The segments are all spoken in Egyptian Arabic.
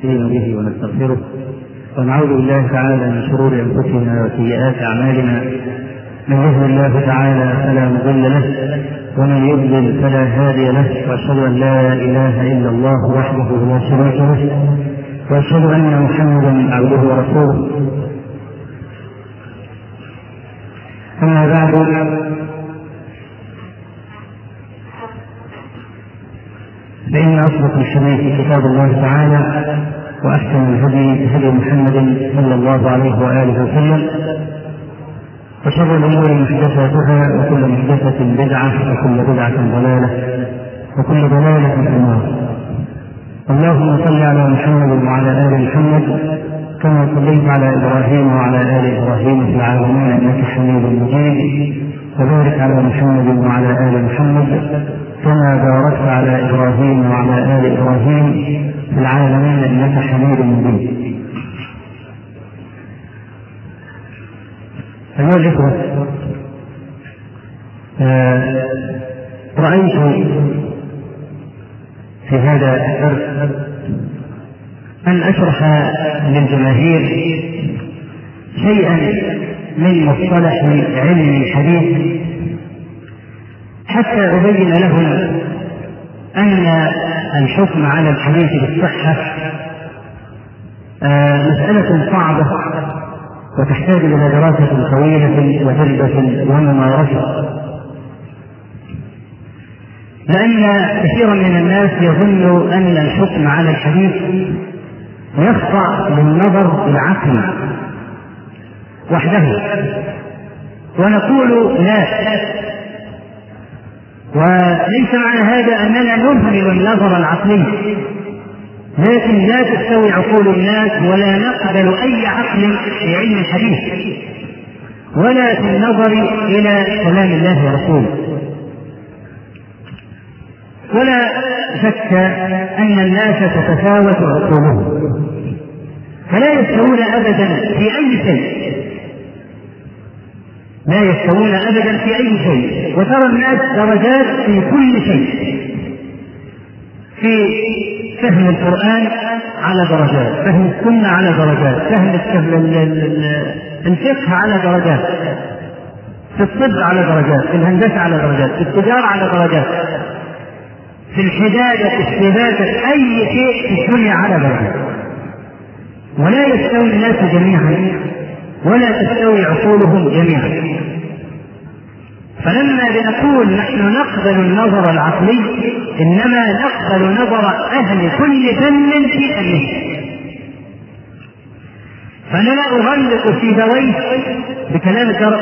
نستعين به ونستغفره ونعوذ بالله تعالى من شرور انفسنا وسيئات اعمالنا من يهد الله تعالى فلا مضل له ومن يضلل فلا هادي له واشهد ان لا اله الا الله وحده لا شريك له واشهد ان محمدا عبده ورسوله اما بعد فإن أصدق الحديث كتاب الله تعالى وأحسن الهدي هدي محمد صلى الله عليه وآله وسلم وشر الأمور محدثاتها وكل محدثة بدعة وكل بدعة ضلالة وكل ضلالة في النار اللهم صل على محمد وعلى آل محمد كما صليت على إبراهيم وعلى آل إبراهيم في العالمين إنك حميد مجيد وبارك على محمد وعلى آل محمد كما باركت على ابراهيم وعلى ال ابراهيم في العالمين انك حميد مجيد. ايها الاخوه آه رايت في هذا الدرس ان اشرح للجماهير شيئا من مصطلح علم الحديث حتى أبين لهم أن الحكم على الحديث بالصحة آه، مسألة صعبة وتحتاج إلى دراسة طويلة وتجربة وممارسة لأن كثيرا من الناس يظن أن الحكم على الحديث يخضع للنظر العقلي وحده ونقول لا وليس معنى هذا اننا نهمل النظر العقلي لكن لا تستوي عقول الناس ولا نقبل اي عقل في علم الحديث ولا في النظر الى كلام الله ورسوله ولا شك ان الناس تتفاوت عقولهم فلا يستوون ابدا في اي شيء لا يستوون ابدا في اي شيء وترى الناس درجات في كل شيء في فهم القران على درجات فهم السنه على درجات فهم الفقه على درجات في الطب على درجات في الهندسه على درجات في التجاره على درجات في الحداده في السباكه اي شيء في الدنيا على درجات ولا يستوي الناس جميعا ولا تستوي عقولهم جميعا فلما بنقول نحن نقبل النظر العقلي انما نقبل نظر اهل كل فن في فنه فانا لا اغلق في ذويه بكلام الدار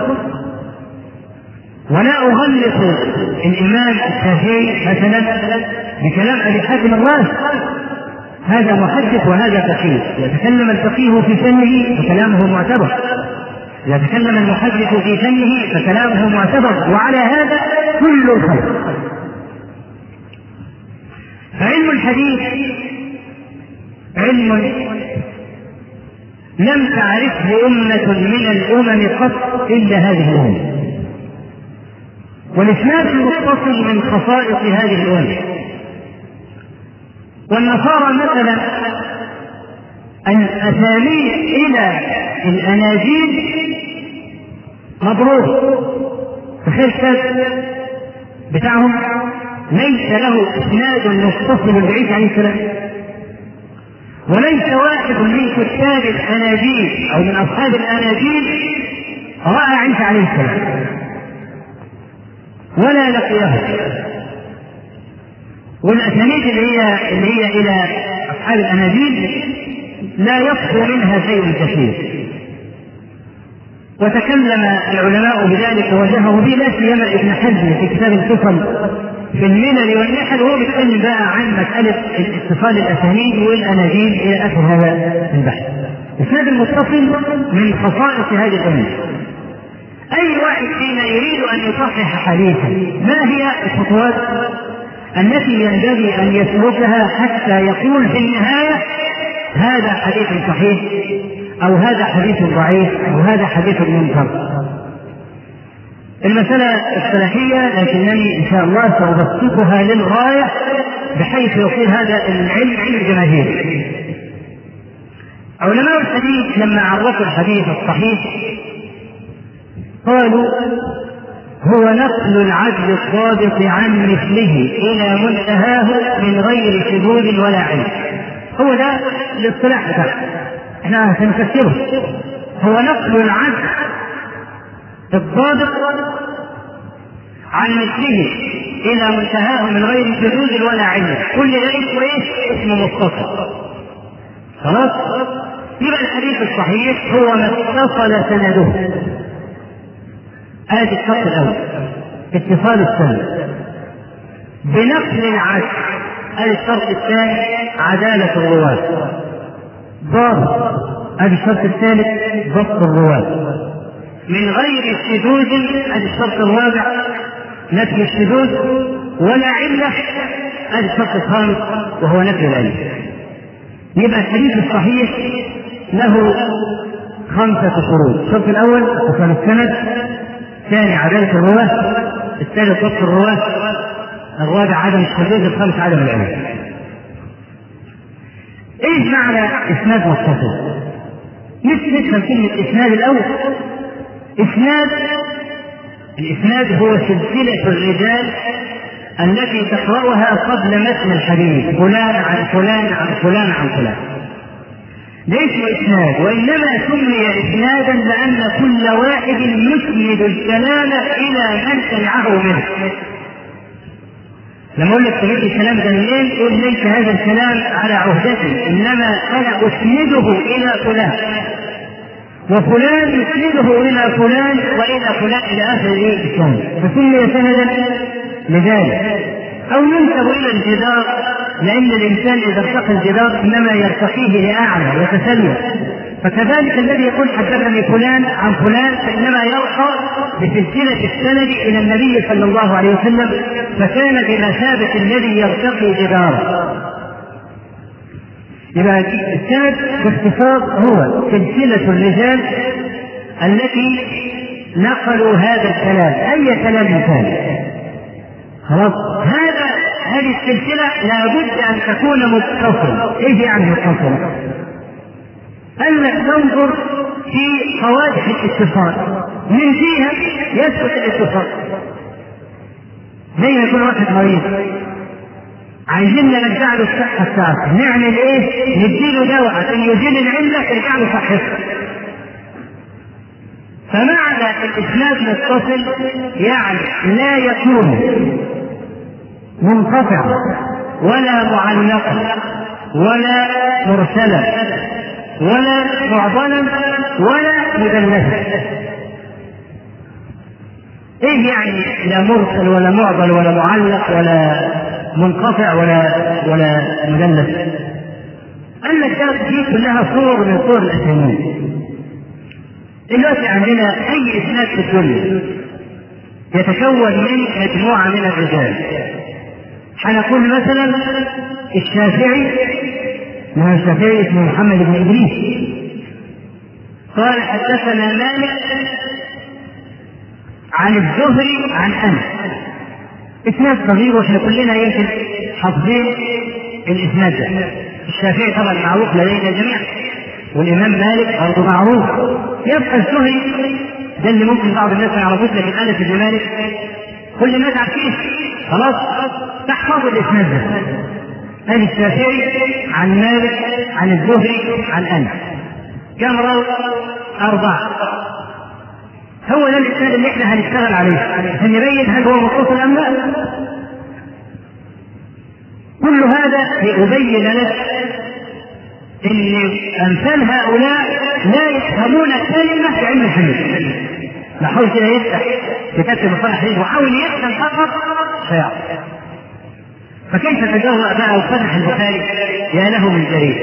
ولا اغلق الامام الشافعي مثلا بكلام ابي حاتم الرازي هذا محدث وهذا فقيه يتكلم الفقيه في فنه فكلامه معتبر يتكلم المحدث في فنه فكلامه معتبر وعلى هذا كل الخلق فعلم الحديث علم لم تعرفه أمة من الأمم قط إلا هذه الأمة والإسناد المتصل من خصائص هذه الأمة والنصارى مثلا الأساليب إلى الأناجيل مبروك تخيل كتاب بتاعهم ليس له اسناد متصل بعيسى عليه السلام وليس واحد من كتاب الاناجيل او من اصحاب الاناجيل راى عيسى عليه السلام ولا لقيه والاسانيد اللي هي اللي هي الى اصحاب الاناجيل لا يصفو منها شيء كثير وتكلم العلماء بذلك وجهه به لا سيما ابن حزم في كتاب الفصل في الملل والنحل وهو بيتكلم بقى عن مساله اتصال الاسانيد والاناجيل الى اخر هذا البحث. الاسناد المتصل من خصائص هذه الامه. اي واحد فينا يريد ان يصحح حديثا ما هي الخطوات التي ينبغي ان يسلكها حتى يقول في النهايه هذا حديث صحيح أو هذا حديث ضعيف أو هذا حديث منكر المسألة الصلاحية لكنني إن شاء الله سأبسطها للغاية بحيث يصير هذا العلم علم جماهيري علماء الحديث لما عرفوا الحديث الصحيح قالوا هو نقل العدل الضابط عن مثله الى منتهاه من غير شذوذ ولا علم هو ده الاصطلاح بتاعه احنا سنفسره هو نقل العدل الضابط عن مثله الى منتهاه من غير شذوذ ولا علم كل ده اسمه ايه؟ اسمه مختصر خلاص يبقى الحديث الصحيح هو ما اتصل سنده هذا الشرط الاول اتصال السند بنقل العدل هذا الشرط الثاني عدالة الرواة ضابط هذا الشرط الثالث ضبط الرواة من غير شذوذ هذا الشرط الرابع نفي الشذوذ ولا علة هذا الشرط الخامس وهو نفي العلة يبقى الحديث الصحيح له خمسة شروط الشرط الأول اتصال السند الثاني عدالة الرواة الثالث ضبط الرواة الرابع عدم الشذوذ الخامس عدم العلم ايش معنى اسناد متصل؟ نفهم كلمة اسناد الأول اسناد الاسناد هو سلسلة الرجال التي تقرأها قبل متن الحديث فلان عن فلان عن فلان عن فلان ليس اسناد وانما سمي اسنادا لان كل واحد يسند الكلام الى من سمعه منه لما اقول لك سمعت الكلام ده منين؟ قل ليس هذا الكلام على عهدتي انما انا اسنده الى فلان وفلان يسنده الى فلان والى فلان الى اخر الاسلام فسمي سندا لذلك او ينسب الى الجدار لان الانسان اذا ارتقى الجدار انما يرتقيه لاعلى يتسلم فكذلك الذي يقول حدثني فلان عن فلان فانما يرقى بسلسله السند الى النبي صلى الله عليه وسلم فكان بمثابه الذي يرتقي جداره يبقى السند باختصار هو سلسله الرجال التي نقلوا هذا الكلام اي كلام كان خلاص هذا هذه السلسلة لابد أن تكون متصلة، إيش يعني متصلة؟ أنك تنظر في قوادح الاتصال، من فيها يثبت الاتصال. زي ما يكون واحد مريض عايزين نرجع له الصحة بتاعته، نعمل إيه؟ نديله دواء عشان يزيل العلة ترجع له صحته. فمعنى الإسناد متصل يعني لا يكون منقطعا ولا معلقا ولا مرسلا ولا معضلا ولا مدلسا ايه يعني لا مرسل ولا معضل ولا معلق ولا منقطع ولا ولا مدلس قال لك دي كلها صور من صور الاسانيد دلوقتي عندنا اي اسناد في الدنيا يتكون من مجموعه من الرجال هنقول مثلا الشافعي ما الشافعي اسمه محمد بن ادريس قال حدثنا مالك عن الزهري عن انس اسناد صغير واحنا كلنا يمكن حافظين الاسناد ده الشافعي طبعا معروف لدينا جميعا والامام مالك برضه معروف يبقى الزهري ده اللي ممكن بعض الناس ما يعرفوش لكن انس بن مالك كل الناس عارفين خلاص تحفظوا الاسناد ده هذا الشافعي عن مالك عن الزهري عن انس كم راوي؟ أربعة هو ده الإسناد اللي احنا هنشتغل عليه عشان نبين هل هو متصل أم لا كل هذا لأبين لك ان امثال هؤلاء لا يفهمون كلمه في علم الحديث لا حاول كده يفتح كتاب مصطلح الحديث وحاول يفهم فقط سيعرف فكيف تجرأ بقى وفتح البخاري يا له من جريء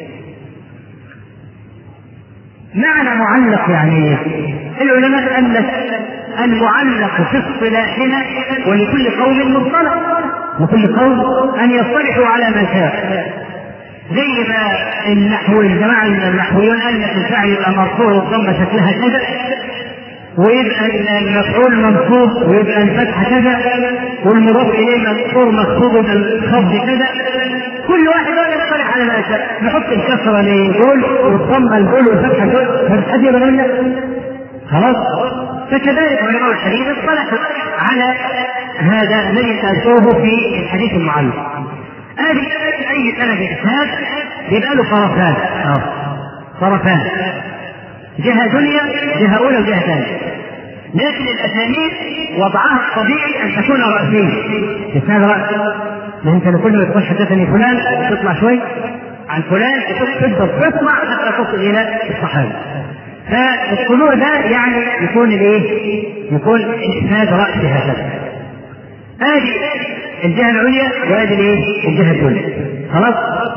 معنى معلق يعني ايه؟ العلماء قال لك المعلق في اصطلاحنا ولكل قوم مصطلح لكل قوم ان يصطلحوا على ما شاء زي ما النحو الجماعه النحويون قال لك الفعل يبقى مرفوع والضمه شكلها كذا ويبقى المفعول منصوب ويبقى الفتحه كذا والمضاف اليه مذكور مكتوب يبقى الخفض كذا كل واحد يصطلح على ما شاء نحط الكسره لجول والضمه الجول والفتحه جول حد يقدر لنا خلاص فكذلك علماء الحديث اصطلحوا على هذا الذي سالتوه في الحديث المعلق هذه اي سند اسناد يبقى له طرفان طرفان جهه دنيا جهه اولى وجهه ثانيه لكن الاسانيد وضعها الطبيعي ان تكون راسيه اسناد راس لان انت لكل ما تقول حدثني فلان تطلع شوي عن فلان تفضل تطلع حتى تصل الى الصحابه فالطلوع ده يعني يكون الايه؟ يكون اسناد راسي هكذا هذه الجهه العليا وهذه الايه؟ الجهه الدنيا خلاص؟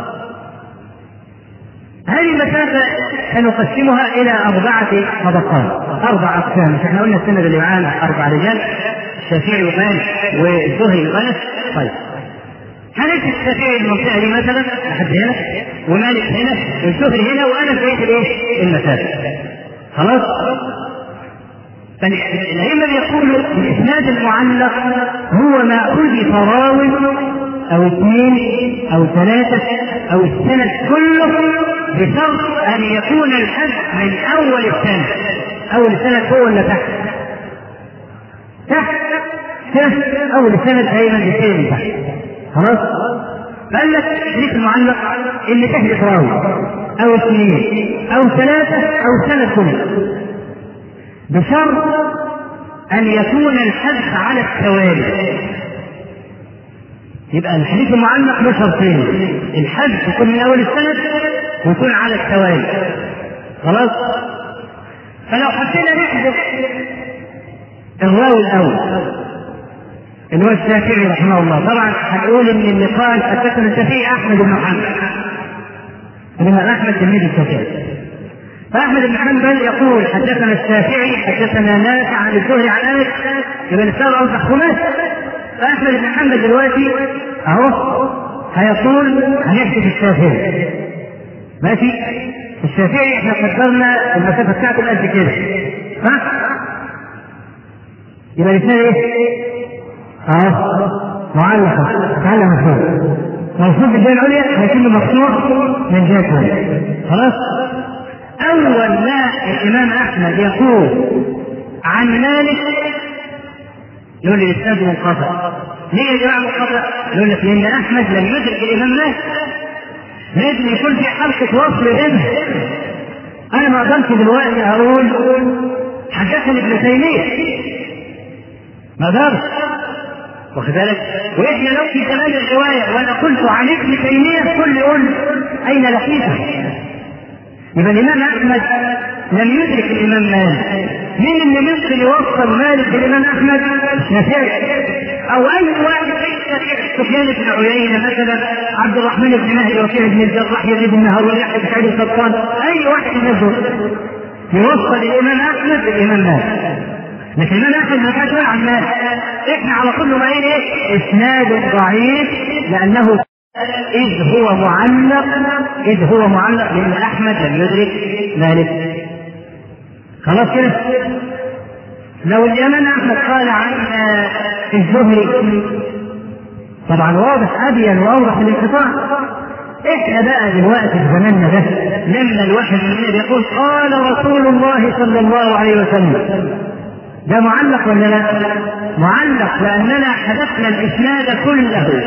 هذه المسافة سنقسمها إلى أربعة طبقات، أربع أقسام، احنا قلنا السند اللي معانا أربع رجال الشافعي ومالك والزهري وأنس، طيب. هنمسك الشافعي المنطقة دي مثلا لحد هنا ومالك هنا والزهري هنا وأنس بقية الإيه؟ المسافة. خلاص؟ فالأئمة بيقولوا الإسناد المعلق هو ما حذف راوي أو اثنين أو ثلاثة أو السند كله بشرط أن يكون الحذف من أول السند أول السند فوق ولا تحت؟ تحت تحت أول السند دايما يصير من تحت خلاص؟ قال لك الحديث المعلق اللي تحذف راوي أو اثنين أو ثلاثة أو سند كله بشرط أن يكون الحذف على التوالي يبقى الحديث المعلق له شرطين الحذف يكون من أول السند ويكون على التوالي خلاص فلو حبينا نحذف الراوي الأول اللي هو الشافعي رحمه الله طبعا هنقول ان اللي قال حدثنا الشافعي احمد بن محمد الامام احمد تلميذ الشافعي فاحمد بن حنبل يقول حدثنا الشافعي حدثنا نافع عن الزهري عن انس يبقى الاسلام اوضح خماس فاحمد بن حنبل دلوقتي اهو هيقول هنحذف الشافعي ماشي الشافعي احنا قدرنا المسافه بتاعته قد كده ها يبقى الاسناد ايه؟ اه معلقه تعلم مفهوم موصوف بالجهه العليا لكنه مفتوح من جهه ثانيه خلاص اول ما الامام احمد يقول عن مالك يقول لي الاسناد منقطع ليه يا جماعه منقطع؟ يقول لك لان احمد لم يدرك الامام مالك لازم يكون في حلقه وصل بينهم انا ما اقدرش دلوقتي اقول حدثني ابن تيميه ما اقدرش واخد بالك؟ واحنا لو في كلام الروايه وانا قلت عن ابن تيميه كل يقول اين لقيته؟ يبقى الامام احمد لم يدرك الامام مالك مين اللي ممكن يوصل مالك بالامام احمد؟ الشافعي او اي واحد زي سفيان بن عيينه مثلا عبد الرحمن بن مهدي وكيع بن الجراح يزيد بن هارون يحيى بن سعيد القطان اي واحد من دول يوصل الامام احمد بالامام مالك لكن الامام احمد ما كانش عن مالك احنا على طول نبين ايه؟ اسناد ضعيف لانه إذ هو معلق إذ هو معلق لأن أحمد لم يدرك مالك خلاص كده لو الإمام أحمد قال عن الزهري طبعا واضح أبين وأوضح الانقطاع احنا بقى دلوقتي في زماننا ده لما الواحد مننا بيقول قال رسول الله صلى الله عليه وسلم ده معلق ولا لا؟ معلق لأننا حذفنا الإسناد كله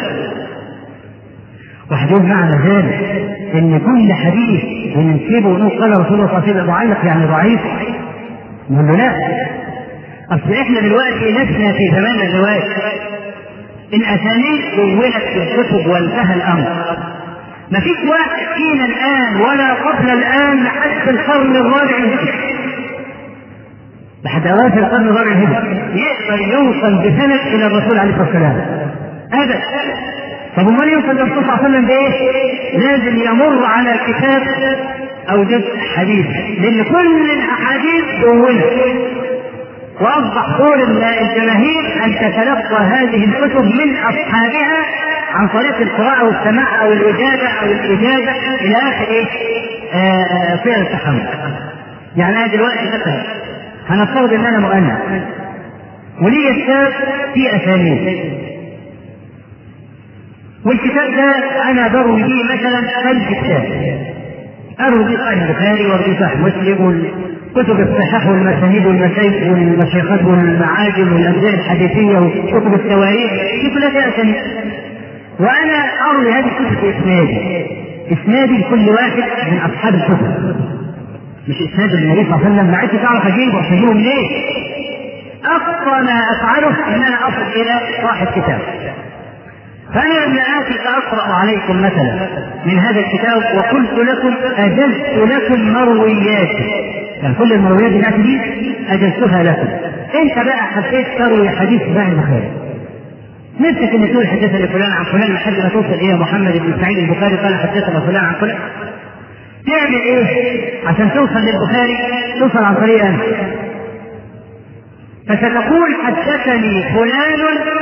وحدود معنى ذلك ان كل حديث بننسبه ونقول قال رسول الله صلى الله عليه وسلم ضعيف يعني ضعيف نقول له لا اصل احنا دلوقتي لسنا في زمان الروايه الاسانيد دونت في الكتب وانتهى الامر ما فيش واحد فينا الان ولا قبل الان لحد القرن الرابع الهجري لحد اواخر القرن الرابع الهجري يقدر يوصل بسند الى الرسول عليه الصلاه والسلام ابدا طب امال يوصل للرسول صلى الله عليه وسلم بايه؟ لازم يمر على كتاب او جزء حديث لان كل الاحاديث دونت واصبح دور الجماهير ان تتلقى هذه الكتب من اصحابها عن طريق القراءة والسماع او الاجابة او الاجابة الى اخر ايه؟ صيغ التحمل. يعني انا دلوقتي مثلا هنفترض ان انا مؤنث ولي كتاب في اسانيد والكتاب ده انا بروي به مثلا ألف كتاب اروي به صحيح البخاري واروي صحيح مسلم والكتب الصحاح والمسانيد والمسايد والمشيخات والمعاجم والامثله الحديثيه وكتب التواريخ دي كلها فيها اسانيد وانا اروي هذه الكتب باسنادي اسنادي لكل واحد من اصحاب الكتب مش اسناد النبي صلى الله عليه وسلم ما عدتش تعرف اجيبه اجيبه منين؟ اقصى ما افعله ان انا اصل الى صاحب كتاب فأنا لما آتي سأقرأ عليكم مثلا من هذا الكتاب وقلت لكم أجزت لكم مروياتي يعني كل المرويات بتاعتي دي أجزتها لكم أنت بقى حبيت تروي حديث بقى البخاري نفسك ان تقول حدثنا فلان عن فلان لحد ما توصل الى محمد بن سعيد البخاري قال حدثنا فلان عن فلان تعمل ايه عشان توصل للبخاري توصل عن طريق انت فستقول حدثني فلان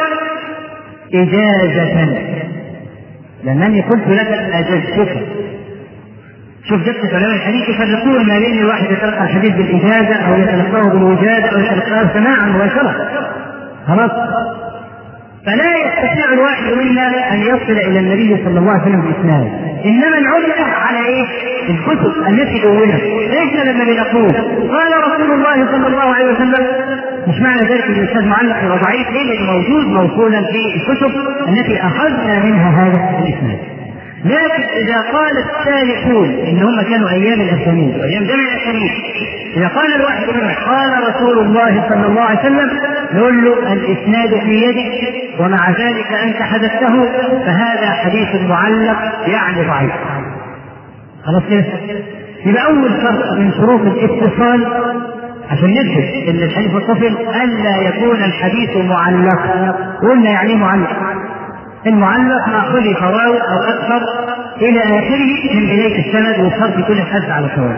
إجازة لأنني قلت لك أجزتك شوف دقة علماء الحديث يفرقون ما بين الواحد يتلقى الحديث بالإجازة أو يتلقاه بالوجادة أو يتلقاه سماعا مباشرة خلاص فلا يستطيع الواحد منا ان يصل الى النبي صلى الله عليه وسلم باسناد انما العمده على ايه؟ الكتب التي دونت ليس لما بنقول قال رسول الله صلى الله عليه وسلم مش معنى ذلك ان الاسناد معلق وضعيف ليه؟ موجود موصولا في الكتب التي اخذنا منها هذا الاسناد لكن اذا قال السالكون ان هم كانوا ايام الاسانيد وايام جمع الاسانيد اذا قال الواحد منهم قال رسول الله صلى الله عليه وسلم نقول له الاسناد في يدك ومع ذلك انت حدثته فهذا حديث معلق يعني ضعيف خلاص كده يبقى اول شرط من شروط الاتصال عشان نثبت ان الحديث متصل الا يكون الحديث معلقا قلنا يعني معلق المعلق ما خلف راوي او اكثر الى اخره من بدايه السند وصرف كل حد على سواء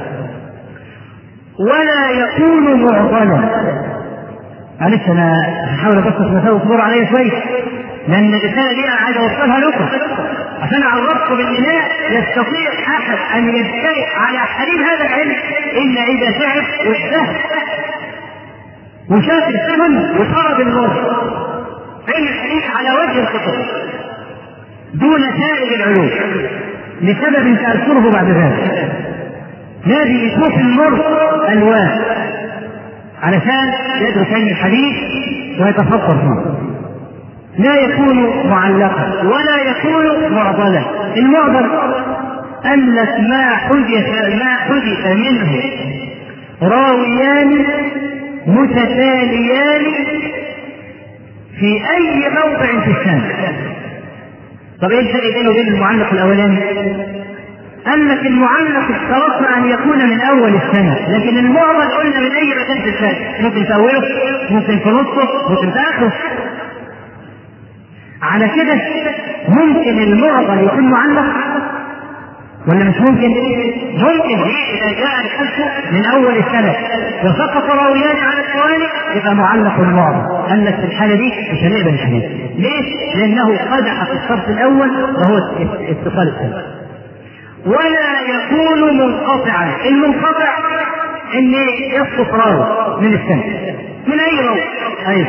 ولا يكون معضلا معلش انا هحاول ابسط مساوي اصبر عليا شويه لان الرساله دي انا عايز اوصلها لكم عشان اعرفكم ان لا يستطيع احد ان يجترئ على حليم هذا العلم الا اذا تعب واجتهد وشاف السنن وطلب النور علم الحديث على وجه الخطوط دون سائر العلوم لسبب ساذكره بعد ذلك لازم يشوف المر الوان علشان يدرس علم الحديث ويتفكر فيه لا يكون معلقا ولا يكون معضلا المعضل انك ما حدث ما حدث منه راويان متتاليان في اي موضع في السنه طب ايه الفرق بينه وبين المعلق الاولاني قال لك المعلق اشترطنا ان يكون من اول السنه لكن المعضل قلنا من اي مكان في السنه ممكن في اوله ممكن في نصه ممكن في اخره على كده ممكن المعضل يكون معلق ولا مش ممكن؟ ممكن اذا جاء الحدث من اول السنه وسقط راويان على التوالي يبقى معلق المعضل قال لك في الحاله دي مش هنقبل الحديث ليش؟ لانه قدح في الصف الاول وهو اتصال السنه ولا يكون منقطعا المنقطع ان يسقط راوي من السنه من اي راوي ايوه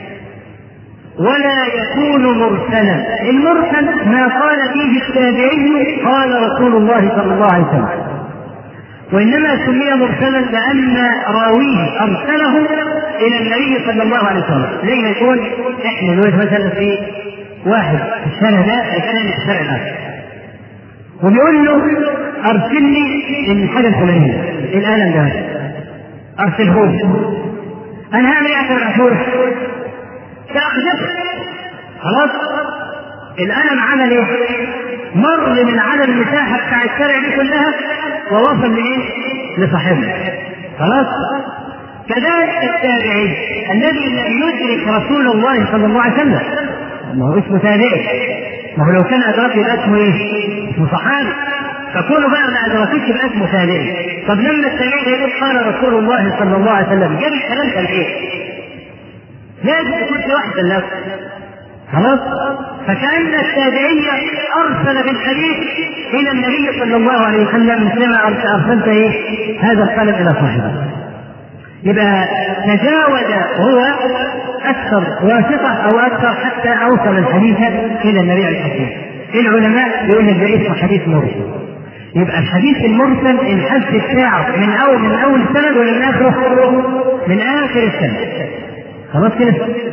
ولا يكون مرسلا المرسل ما قال فيه التابعي قال رسول الله صلى الله عليه وسلم وانما سمي مرسلا لان راويه ارسله الى النبي صلى الله عليه وسلم زي ما يكون احنا دلوقتي مثلا في واحد في الشارع ده الثاني في الشارع الاخر وبيقول له ارسل لي الحاجه الفلانيه القلم ده ارسله لي انا هعمل ايه عشان ابعته تأخذه خلاص القلم عمل ايه؟ مر من على المساحة بتاع الشارع دي كلها ووصل لايه؟ لصاحبه خلاص؟ كذلك التابعي الذي لم يدرك رسول الله صلى الله عليه وسلم ما هو اسمه تابعي ما هو لو كان ادرك يبقى اسمه ايه؟ اسمه صحابي فكونه بقى ما ادركتش يبقى اسمه تابعي طب لما التابعي يقول قال رسول الله صلى الله عليه وسلم جاب الكلام ده لايه؟ لازم تكون في واحدة له خلاص فكأن التابعية أرسل بالحديث إلى النبي صلى الله عليه وسلم مثلما أرسلت إيه؟ هذا القلم إلى صاحبه يبقى تجاوز هو أكثر واسطة أو أكثر حتى أوصل الحديث إلى النبي عليه الصلاة والسلام العلماء يقول لك ده اسمه حديث مرسل يبقى الحديث المرسل الحد بتاعه من اول من اول السند ولا من اخره؟ من اخر السند خلاص كده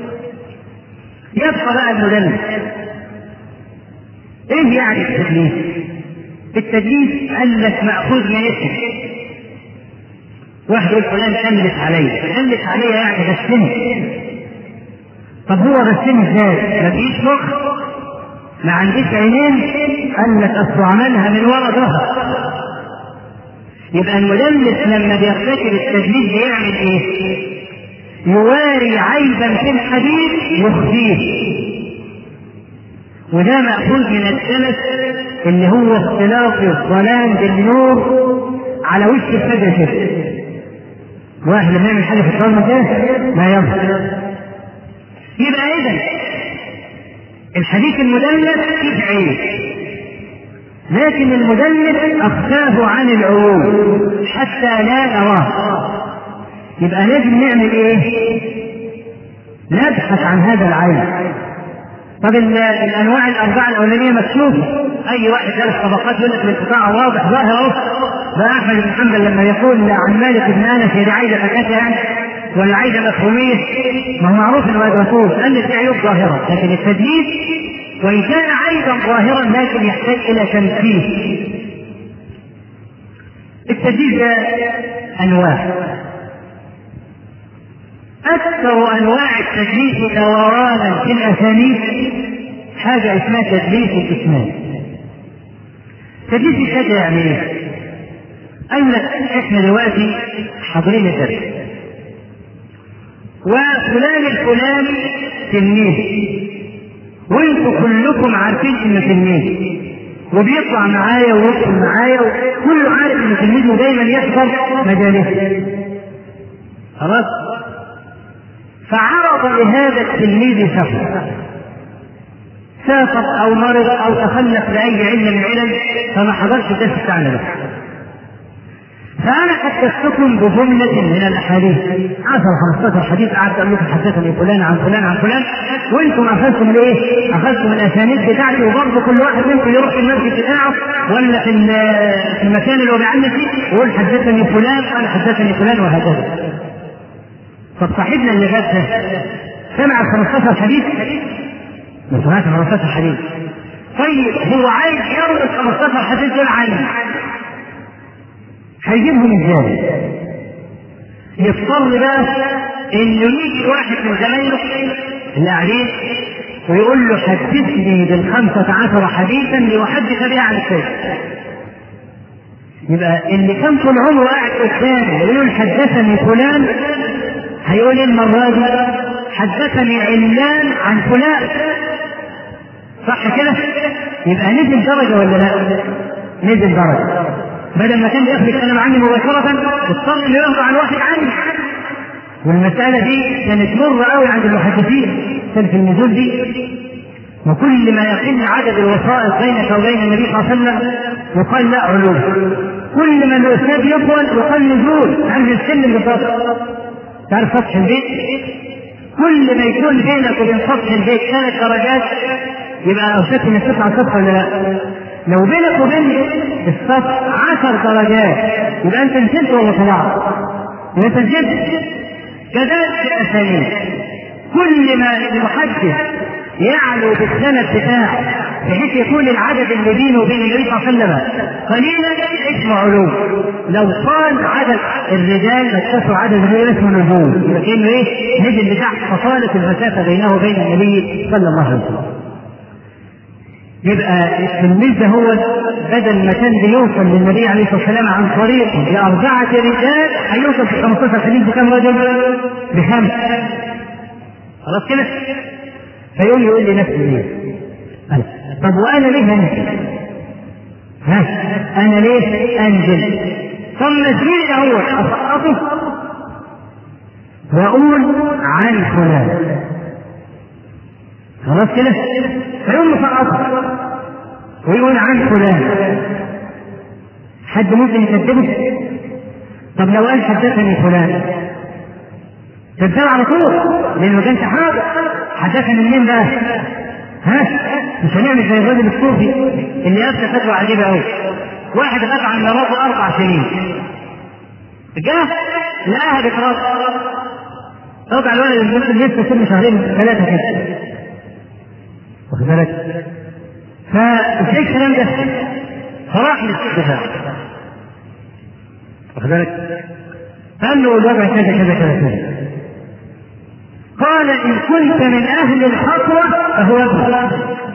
يبقى بقى المدلس ايه يعني التدليس؟ التدليس قال لك ماخوذ من اسم واحد يقول فلان دلس عليا دلس عليا يعني غشني طب هو غشني ازاي؟ ما فيش مخ ما عنديش عينين قال لك اصل عملها من ورا ظهر يبقى المدلس لما بيرتكب التدليس بيعمل ايه؟ يواري عيبا في الحديث يخفيه وده مأخوذ من السلف اللي هو اختلاط الظلام بالنور على وش الفجر كده واحد لما يعمل حاجه في الظلمه كده ما يظهر يبقى اذا الحديث المدلس فيه عيب لكن المدلس اخفاه عن العيوب حتى لا نراه يبقى لازم نعمل ايه؟ نبحث عن هذا العيب طب الانواع الاربعه الاولانيه مكشوفه اي واحد درس طبقات يقول لك الانقطاع واضح ظاهر اهو ده احمد بن حنبل لما يقول عن مالك بن انس هي دي عايزه فكاهه يعني ولا عايزه مفهوميه ما هو معروف انه يدرسوه لان في عيوب ظاهره لكن التدليس وان كان عيبا ظاهرا لكن يحتاج الى تنفيذ التدليس ده انواع أكثر أنواع التدليس دوران في الأسانيد حاجة اسمها تدليس الإسناد. تدليس الإسناد يعني إيه؟ قال لك إحنا دلوقتي حاضرين الدرس. وفلان الفلاني تلميذ. وانتوا كلكم عارفين انه تلميذ. وبيطلع معايا ويدخل معايا وكله عارف انه تلميذ ودايما يحضر مجالسه. خلاص؟ فعرض لهذا التلميذ سفر سافر او مرض او تخلف لاي علم من العلل فما حضرش الدرس بتاعنا ده فانا حدثتكم بجمله من الاحاديث 10 15 حديث قعدت اقول لكم حدثني فلان عن فلان عن فلان وانتم اخذتم الايه؟ اخذتم الاسانيد بتاعتي وبرضه كل واحد منكم يروح في المسجد بتاعه ولا في في المكان اللي هو بيعلم فيه ويقول حدثني فلان قال حدثني فلان وهكذا طب صاحبنا اللي فات ده سمع ال 15 حديث؟ ما سمعش 15 حديث. طيب هو عايز يروي ال 15 حديث دول عني. هيجيبهم ازاي؟ يضطر بقى انه يجي واحد من زمايله اللي قاعدين ويقول له حدثني بالخمسة عشر حديثا لأحدث بها عن الشيخ. يبقى اللي كان طول عمره قاعد قدامه ويقول حدثني فلان هيقول المرة دي حدثني علان عن فلان صح كده؟ يبقى نزل درجة ولا لا؟ نزل درجة بدل ما كان ياخد الكلام عني مباشرة اضطر انه ياخده عن واحد عني والمسألة دي كانت مرة قوي عند المحدثين كان في النزول دي وكل ما يقل عدد الوسائط بينك وبين النبي صلى الله عليه وسلم يقال لا علو كل ما الاسناد يطول يقال نزول عند السلم بالضبط تعرف سطح البيت كل ما يكون بينك وبين سطح البيت ثلاث درجات يبقى اوشكت انك تطلع السطح ولا لا؟ لو بينك وبين السطح عشر درجات يبقى انت نزلت ولا طلعت؟ يبقى انت نزلت كذلك الاسانيد كل ما المحدث يعلو بالسند بتاعه بحيث يكون العدد اللي بينه وبين النبي صلى الله عليه وسلم قليلا اسمه علو لو طال عدد الرجال اتسعوا عدد الرجال اسمه نزول يبقى كانه ايه نزل لتحت فصالت المسافه بينه وبين النبي صلى الله عليه وسلم يبقى التلميذ ده هو بدل ما كان بيوصل للنبي عليه الصلاه والسلام عن طريق بأربعة رجال هيوصل في 15 حديث بكم رجل؟ بخمس خلاص كده؟ فيقوم يقول لي نفسي ليه؟ طب وانا ليه انزل؟ ها انا ليه انزل؟ طب مسجوني الاول اسقطه واقول عن فلان خلاص كده؟ فيقوم مسقطه ويقول عن فلان حد ممكن يكذبه؟ طب لو قال حدثني فلان كذاب على طول لانه كانش حاضر حدثني منين بقى؟ ها؟ مش هنعمل زي الراجل الصوفي اللي افتى فتوى عجيبه قوي واحد غاب عن مراته اربع سنين جه لقاها بتراب طبعا الولد اللي لسه سن شهرين ثلاثه كده واخد بالك فازاي الكلام ده؟ فراح للشيخ واخد بالك؟ قال له الوضع كذا كذا كذا كذا قال ان كنت من اهل الخطوه فهو ابنك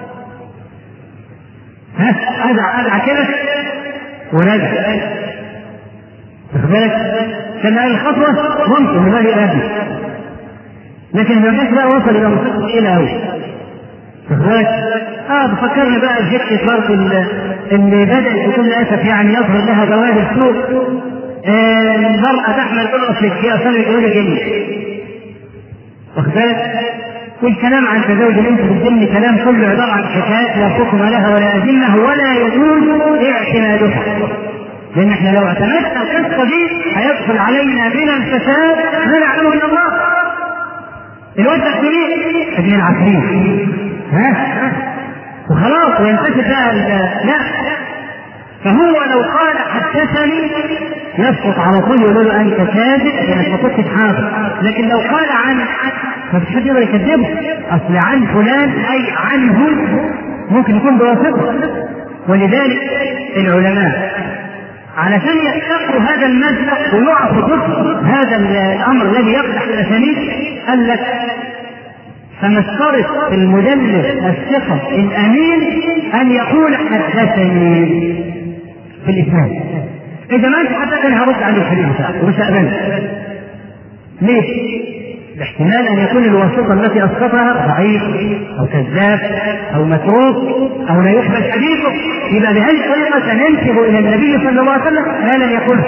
ها ادع ادع كده ورجع واخد بالك؟ كان اهل الخطوه ممكن والله ابني لكن ما جاش بقى وصل الى منطقه الى قوي واخد بالك؟ اه بفكرني بقى بحته برضه اللي بدات بكل اسف يعني يظهر لها ظواهر سوء آه المرأة تحمل قرص في أصل يقول جنيه واخد بالك؟ والكلام عن تزوج الانس بالجن كلام كله عباره عن حكايات لا حكم لها ولا ادله ولا يجوز اعتمادها. لان احنا لو اعتمدنا القصه دي هيدخل علينا بنا الفساد ما نعلمه الا الله. الواد ده ايه؟ ابن العفريت. ها؟ وخلاص وينتشر بقى لا فهو لو قال حدثني يسقط على طول يقول له انت كاذب لانك ما كنتش حاضر لكن لو قال عن ما فيش حد يقدر يكذبه اصل عن فلان اي عنه ممكن يكون بواسطه ولذلك العلماء علشان يتقوا هذا المسلك ويقعوا في هذا الامر الذي يقدح الاسانيد قال لك فمشترط في المدلس الثقة الأمين أن يقول حدثني في الإسناد إذا ما أنت حدثني هرد عن الحديث بتاعك ومش هقبله ليش؟ احتمال أن يكون الواسطة التي أسقطها ضعيف أو كذاب أو متروك أو لا يقبل حديثه يبقى بهذه الطريقة سننسب إلى النبي صلى الله عليه وسلم ما لم يقله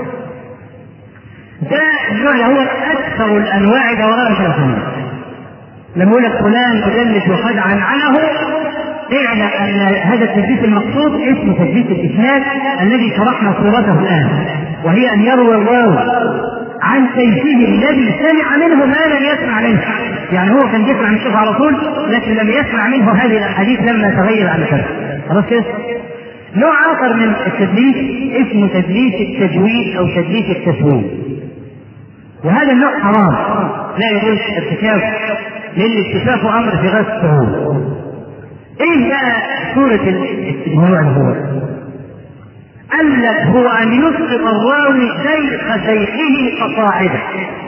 ده النوع هو أكثر الأنواع دوران في الأسانيد لما يقول لك فلان مدلس وقد عنعنه اعلم ان هذا التدليس المقصود اسم تدليس الاسناد الذي شرحنا صورته الان وهي ان يروي الراوي عن سيفه الذي سمع منه ما لم يسمع منه يعني هو كان يسمع من الشيخ على طول لكن لم يسمع منه هذه الاحاديث لما تغير عن كذا خلاص كده نوع اخر من التدليس اسمه تدليس التجويد او تدليس التسويق وهذا النوع حرام لا يجوز ارتكابه لان اكتشاف امر في غايه الصعوبه. ايه بقى سورة الموضوع هو؟ قال لك هو ان يسقط الراوي شيخ شيخه فصاعدا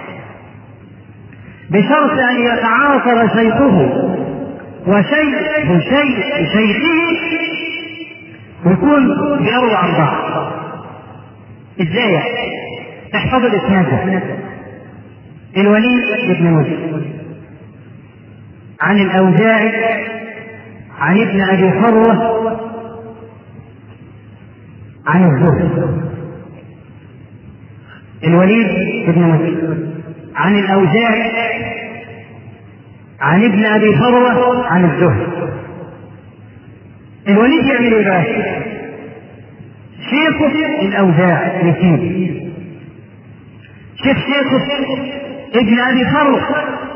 بشرط ان يتعاصر شيخه وشيخ شيخ شيخه يكون بيروي عن بعض. ازاي؟ احفظوا الاسناد ده. الوليد بن مسلم عن الأوزاعي عن ابن أبي فروة عن الزهري الوليد بن مسلم عن الأوزاعي عن ابن أبي فروة عن الزهري الوليد يعمل ايه بقى؟ شيخه الأوزاعي يسيب شيخ شيخه ابن أبي فروة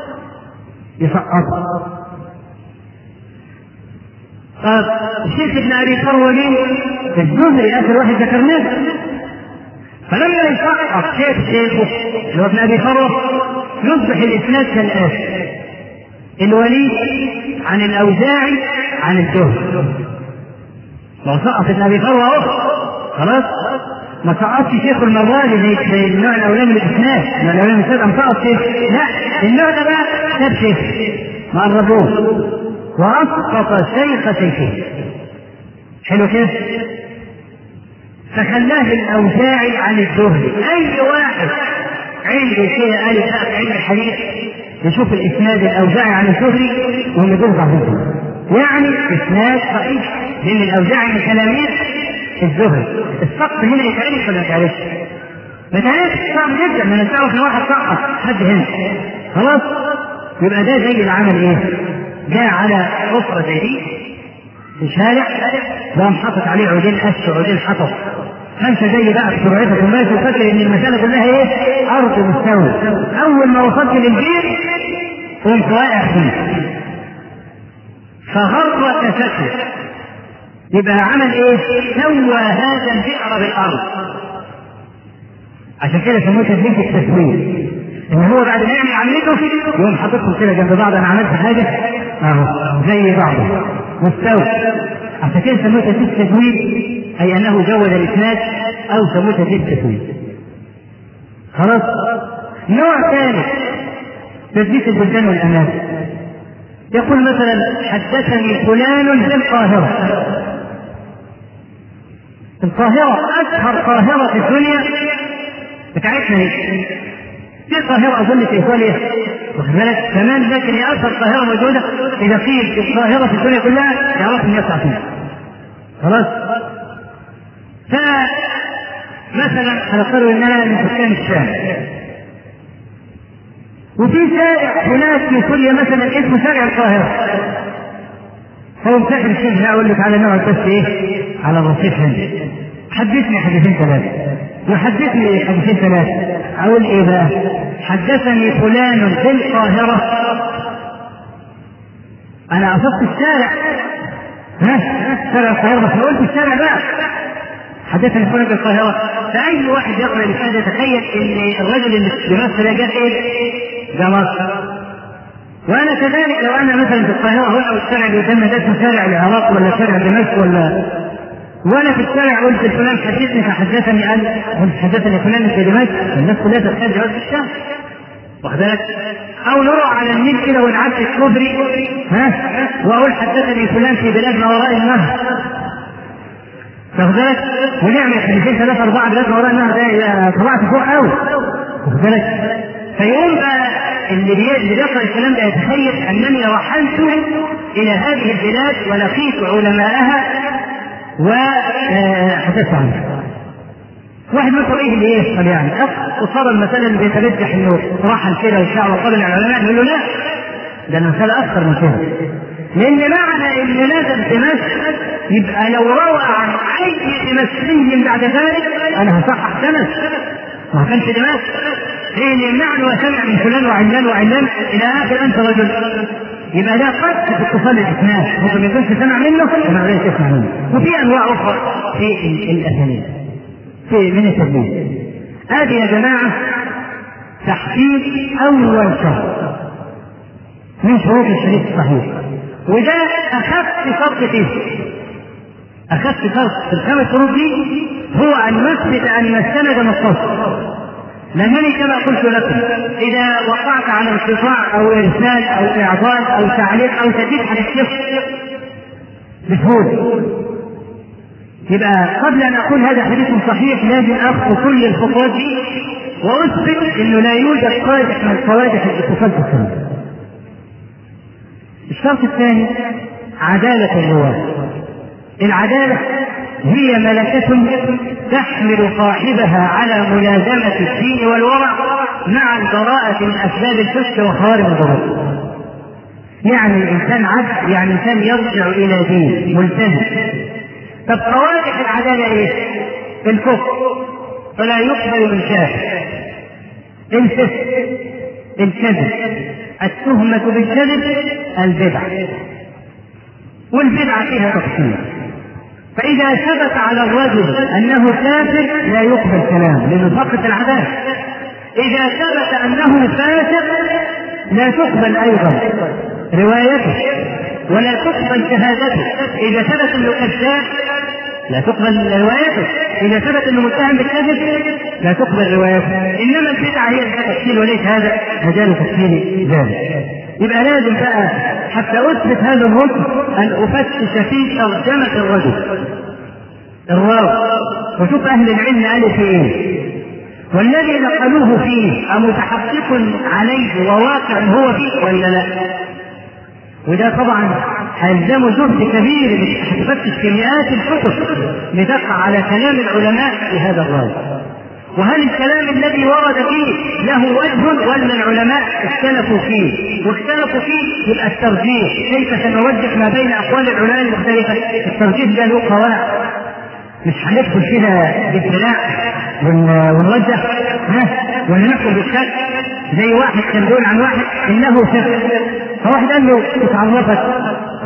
يسقط طب الشيخ ابن ابي فروه مين؟ الزهري اخر واحد ذكرناه فلما يسقط شيخ شيخه اللي هو ابن ابي فروه يصبح الاسناد كالاتي الوليد عن الاوزاعي عن الزهري لو سقط ابن ابي فروه اهو خلاص ما سقطش شيخ المرة زي زي النوع الاولاني من الاسناد، النوع الاولاني من الاسناد قام سقط شيخ، لا النوع ده بقى ساب شيخ ما قربوه واسقط شيخ شيخه. حلو كده؟ فخلاه الاوزاعي عن الزهري، اي واحد عنده شيء الف في علم الحديث يشوف الاسناد الاوزاعي عن الزهري وان دول ضعيف. يعني اسناد ضعيف لان الاوزاعي من تلاميذ الزهري السقط هنا يتعرف ولا ما يتعرفش؟ ما يتعرفش صعب جدا ما نسأله في واحد سقط حد هنا خلاص يبقى ده زي العمل ايه؟ جاء على حفرة زي دي في شارع وقام حاطط عليه عودين قش وعودين حطب خمسة زي بقى بسرعتك وما تفكر ان المسألة كلها ايه؟ أرض مستوى أول ما وصلت للبيت قمت واقع فيه فغر كفتله يبقى عمل ايه؟ سوى هذا البئر بالارض عشان كده سموه تدليك التسويق ان هو بعد ما يعمل عملته يقوم حاططهم كده جنب بعض انا عملت حاجه اهو زي بعض مستوى عشان كده سموه تدليك التسويق اي انه جود الاسناد او سموه تدليك التسويق خلاص نوع ثالث تدليس البلدان والاماكن يقول مثلا حدثني فلان في القاهرة القاهرة أشهر قاهرة في الدنيا بتاعتنا هي في قاهرة أظن في إيطاليا واخد بالك كمان لكن هي أشهر قاهرة موجودة إذا قيل في القاهرة في الدنيا كلها يعرف الناس عارفين خلاص فمثلا هنفترض ان انا من سكان الشام وفي شارع هناك في سوريا مثلا اسمه شارع القاهرة هو مسافر الشيخ لا اقول لك على نوع بس ايه على الرصيف هنا حدثني حديثين ثلاثة يحدثني حديثين ثلاثة اقول ايه بقى حدثني فلان في القاهرة انا قصدت الشارع ها شارع القاهرة بس قلت الشارع بقى حدثني فلان في القاهرة فأي واحد يقرأ الإسناد يتخيل إن الرجل اللي بمصر ده جاب إيه؟ ده مصر. وأنا كذلك لو أنا مثلا في القاهرة هنا والشارع اللي قدامنا ده اسمه شارع العراق ولا شارع دمشق ولا وأنا في الشارع قلت لفلان حدثني فحدثني قال قلت حدثني فلان في دمشق الناس كلها تتخيل جواز في الشارع. واخد بالك؟ أو نروح على النيل كده ونعدي الكوبري ها وأقول حدثني فلان في بلاد ما وراء النهر واخد بالك؟ ونعمل حديثين ثلاثة أربعة بلاد وراء النهر ده طلعت فوق قوي واخد بالك؟ فيقوم بقى اللي بي- اللي بيقرأ الكلام ده يتخيل أنني رحلت إلى هذه البلاد ولقيت علماءها وحدثت عنها. واحد مثلا ايه اللي يحصل يعني؟ أخ وصار المسألة اللي بيترجح انه رحل كده وشاء وقبل العلماء يقول له لا ده المسألة أكثر من كده. لأن معنى إن نزل دمشق يبقى لو روى عن أي دمشقي بعد ذلك أنا هصحح سند ما كانش دمشق إيه اللي يمنعني وسمع من فلان وعلان وعلان إلى آخر أنت رجل يبقى ده قد في اتصال الإسناد ممكن ما يكونش سمع منه وما غيرش يسمع منه وفي أنواع أخرى في ال- الأسانيد في من التدليس هذه يا جماعة تحقيق أول شرط من شروط الشريط الصحيح وده اخف شرط فيه اخف شرط في الخمس شروط دي هو ان نثبت ان السند متصل لانني كما قلت لكم اذا وقعت على انقطاع او ارسال او اعضال او تعليق او تدليس هتكتشف بسهوله يبقى قبل ان اقول هذا حديث صحيح لازم اخذ كل الخطوات دي واثبت انه لا يوجد قادح من قوادح الاتصال في السند الشرط الثاني عدالة الرواة العدالة هي ملكة تحمل صاحبها على ملازمة الدين والورع مع البراءة من أسباب الفسق وخوارم الضرر يعني الإنسان عبد يعني إنسان يرجع إلى دين ملتزم طب قوادح العدالة إيه؟ الكفر فلا يقبل من شاهد الفسق الكذب التهمة بالكذب البدعة والبدعة فيها تفصيل فإذا ثبت على الرجل أنه كافر لا يقبل كلامه لأنه فقط العدالة إذا ثبت أنه فاسق لا تقبل أيضا روايته ولا تقبل شهادته إذا ثبت أنه كذاب لا تقبل روايته إذا ثبت أنه متهم بالكذب لا تقبل روايته إنما البدعة هي التفصيل وليس هذا مجال تفصيل ذلك يبقى لازم بقى حتى أثبت هذا الركن أن أفتش في ترجمة الرجل الراوي وشوف أهل العلم قالوا في إيه والذي نقلوه فيه أمتحقق عليه وواقع هو فيه ولا لا؟ وده طبعا هيلزمه جهد كبير مش هتفتش في مئات الكتب لتقع على كلام العلماء في هذا الراوي وهل الكلام الذي ورد فيه له وجه ولا العلماء اختلفوا فيه واختلفوا فيه يبقى الترجيح كيف سنوجه ما بين اقوال العلماء المختلفه الترجيح ده له قواعد مش هندخل كده بالدلاع ون- ونرجح ها ولا ندخل بالشك زي واحد كان بيقول عن واحد انه ثقه فواحد قال له تعرفك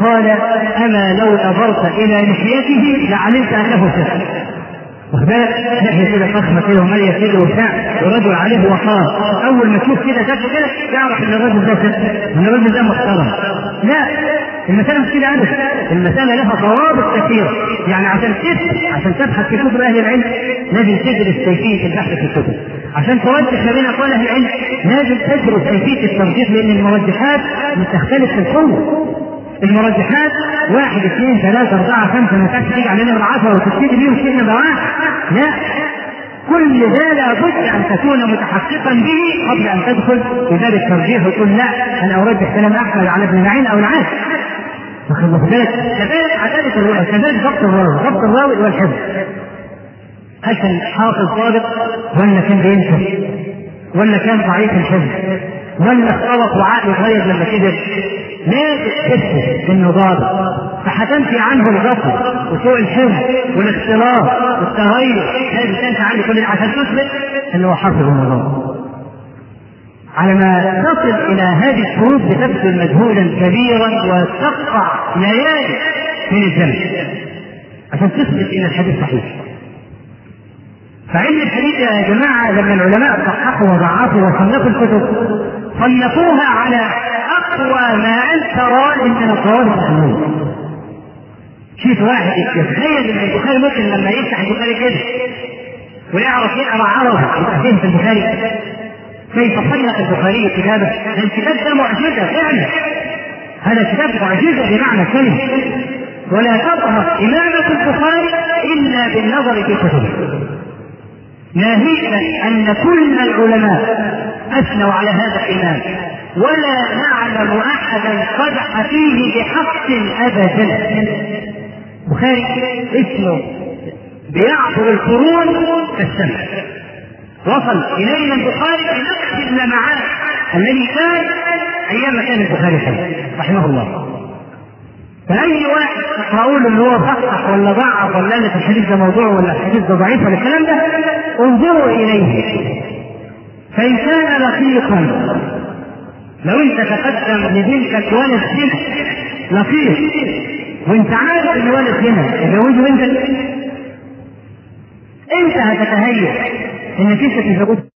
قال اما لو نظرت الى لحيته لعلمت انه سحر وخبالك لحيه كده فخمه كده وماليه كده وبتاع ورجل عليه وقار اول ما تشوف كده شكله كده تعرف ان الراجل ده ان الراجل ده محترم لا المسألة مش كده أبدا المسألة لها ضوابط كثيرة يعني عشان تبحث عشان تبحث في كتب أهل العلم لازم تدرس كيفية البحث في الكتب عشان توجه ما بين أقوال أهل العلم لازم تدرس كيفية الترجيح لأن المرجحات بتختلف في القوة المرجحات واحد اثنين ثلاثة أربعة خمسة ما ينفعش تيجي على نمرة 10 وتبتدي بيه وتشيل نمرة واحد لا كل ده لابد ان تكون متحققا به قبل ان تدخل في باب الترجيح وتقول لا انا ارجح كلام احمد على ابن معين او العكس واخد بالك كذلك عدالة الرواية كذلك ضبط الراوي ضبط الراوي والحفظ هل كان حافظ ضابط ولا كان بينسى ولا كان ضعيف الحفظ ولا اختلط وعقله اتغير لما كبر لازم تثبت انه ضابط فهتنفي عنه الغفل وسوء الحفظ والاختلاط والتغير لازم تنفي عنه كل ده عشان تثبت انه هو حافظ وضابط على ما تصل الى هذه الشروط بتبذل مجهودا كبيرا وتقطع ليالي من الزمن عشان تثبت ان الحديث صحيح فعلم الحديث يا جماعه لما العلماء صححوا وضعفوا وصنفوا الكتب صنفوها على اقوى ما انت راد من القواعد العلميه شوف واحد يتخيل ان البخاري ممكن لما يفتح البخاري كده ويعرف يقرا عربي يبقى فهم في البخاري كيف صنف البخاري كتابه الكتاب ده معجزه فعلا هذا كتاب معجزه بمعنى الكلمه ولا تظهر إمامة البخاري إلا بالنظر في كتبه ناهيك أن كل العلماء أثنوا على هذا الإمام ولا نعلم أحدا قدح فيه بحق أبدا بخاري اسمه بيعبر القرون كالسمع وصل إلينا البخاري بنفس اللمعات الذي كان أيام كان البخاري حي رحمه الله فأي واحد تقرأوا له اللي هو صحح ولا ضعف ولا ألف الحديث ده موضوع ولا الحديث ده ضعيف ولا الكلام ده انظروا إليه فإن كان لطيفا لو أنت تقدم لبنتك ولد هنا لطيف وأنت عارف إن ولد هنا تجوزه أنت أنت هتتهيأ إنك أنت تتجوز